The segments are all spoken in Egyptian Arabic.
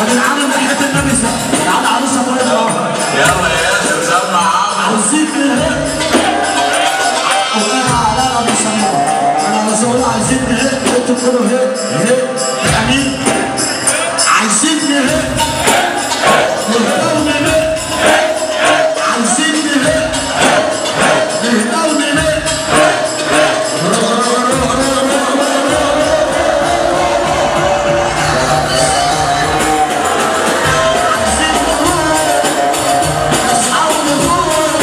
العالم بحب النبي صلى تعالى عروسه ابويا النهارده يلا يا ياسر سمع عم عايزين نهق وانا على ابو سمار انا بقول عايزين نهق انتوا تقولوا هق هق امين عايزين نهق نهقوا نهق عايزين نهق نهقوا نهق عايزين نهق اصحاب نهق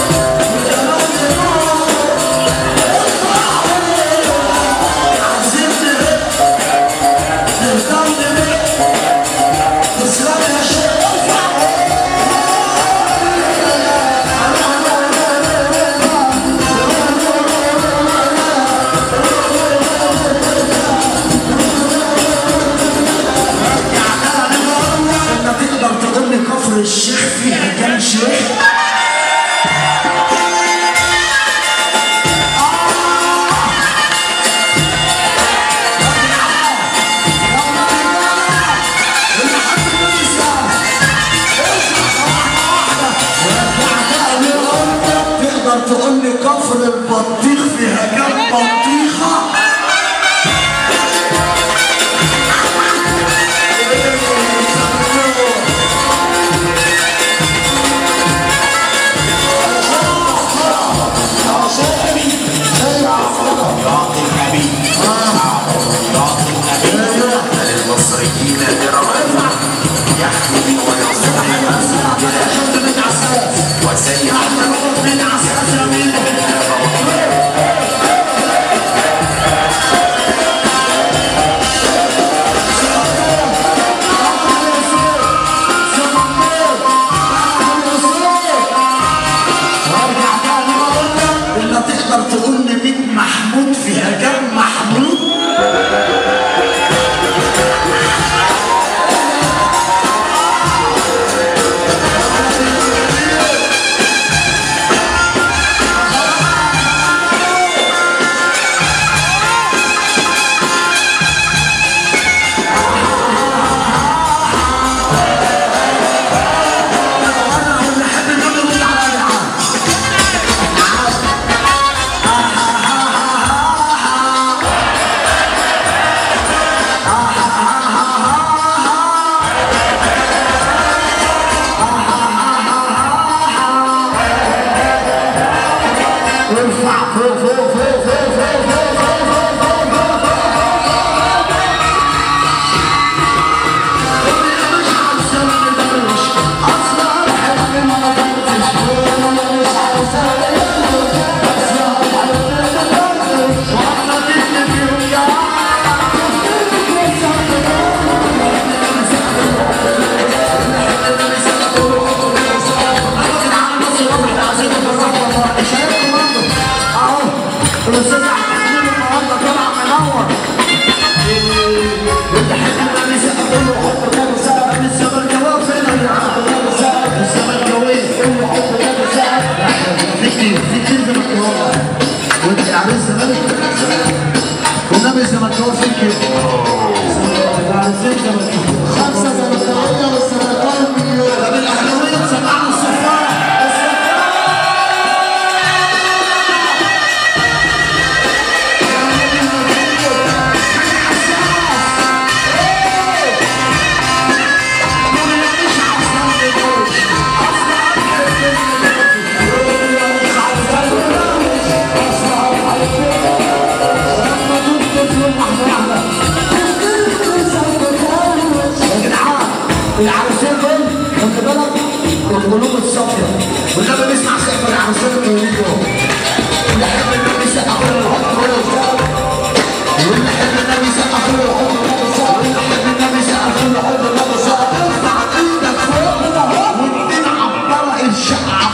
تقدر تقول لي كفر الشيخ فيها كام شيخ؟ تقدر تقول لي كفر البطيخ فيها كام بطيخة؟ يعطي النبي يعطي النبي للمصريين درما يحمي ويصلح وسيح إلا تقدر تقول لي مين محمود فيها كام محمود؟ أنا اللي أحب النبي يرد عليا ارفع فوق فوق فوق فوق فوق فوق فوق فوق فوق فوق مش عايزة ندردش أصلا الحب ما ندردش أنا مش عايزة ندردش أصلا الحب ما ندردش وأنا تدي فيهم يا الاستاذ احمد النهارده طلع منور اللي حد ما بيسقف له حط كام سقف من الزملكاويه فين يا عم الزملكاويه قول له حط كام سقف في كتير في كتير زملكاويه وانت عارف الزمالك والنبي الزملكاويه فين كده عارفين زملكاويه خمسه زملكاويه والزملكاويه مليون طب الاهلاويه سمعنا الصفاره العروسين دول خلي بالك القلوب الصافيه والنبي بيسمع سقف العروسين الطويلين دول واللي يحب النبي يسقف له يحط له يسقف واللي يحب النبي يسقف له يحط له يسقف واللي يحب النبي يسقف له يحط له يسقف ارفع ايدك فوق وادينا عباره الشقه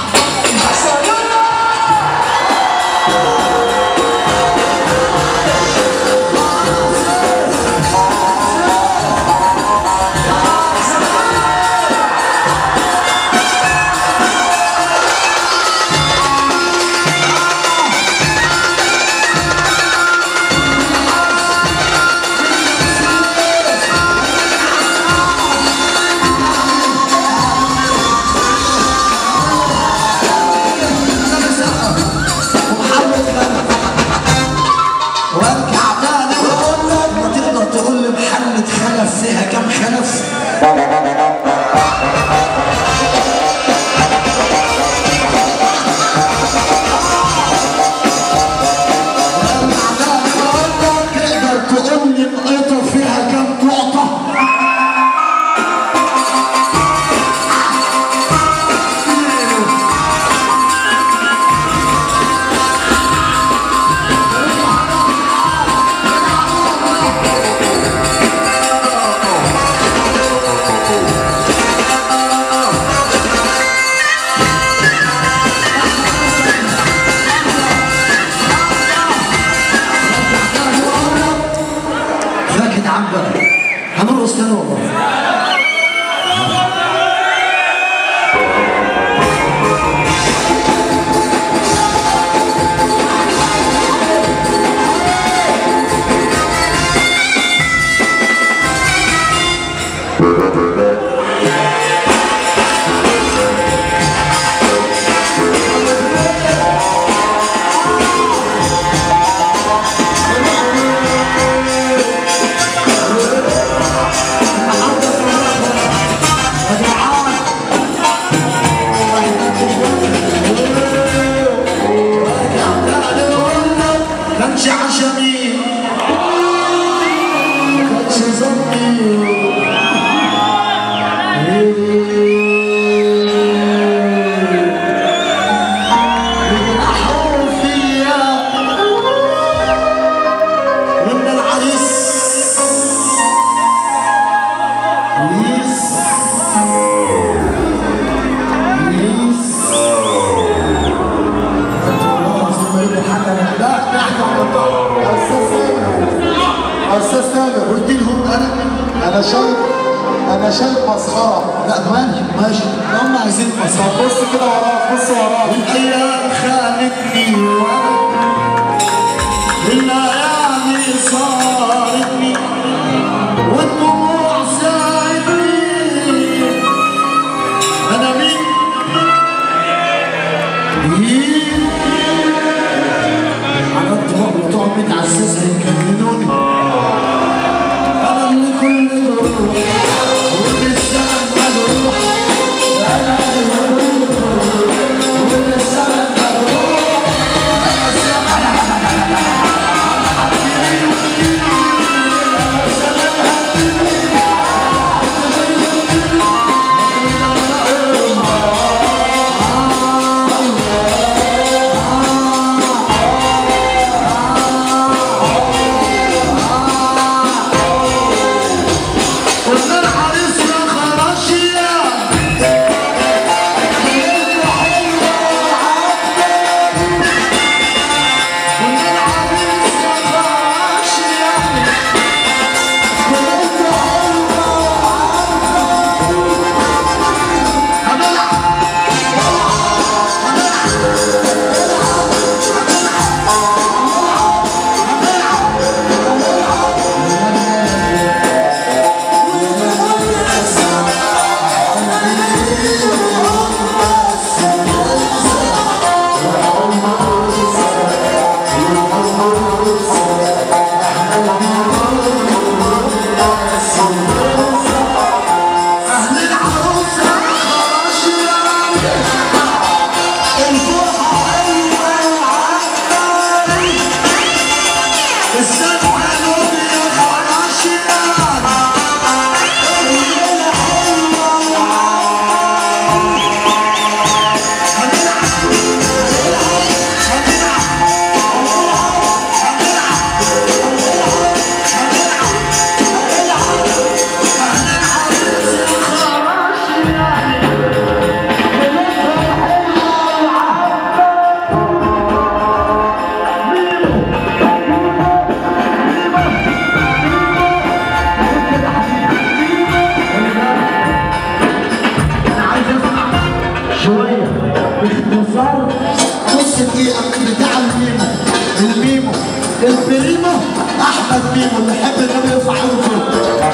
استاذ تامر قلت لهم انا انا شايف انا شايف مسخره لا ماشي ماشي هم عايزين مسار طب بص كده وراك بص وراك الايام خانتني والايام صارتني والدموع ساعدني انا مين مين عرفت بقى بتوع متعززها يكلموني انا اللي كل روح ولسه مجروح انا اللي كل روح ولسه مجروح قلنا الحريص يا خراشية قلنا الحريص يا خراشية أهل العروسة خراشية الفرحة حلوة وعالي السبعة لون يا خراشية الليلة حلوة وعالي هنلعب هنلعب هنلعب هنلعب عايز اسمع شويه باختصار نص دقيقه بتاع الميمو الميمو البريمو احمد ميمو اللي يحب النبي يرفع ايده فوق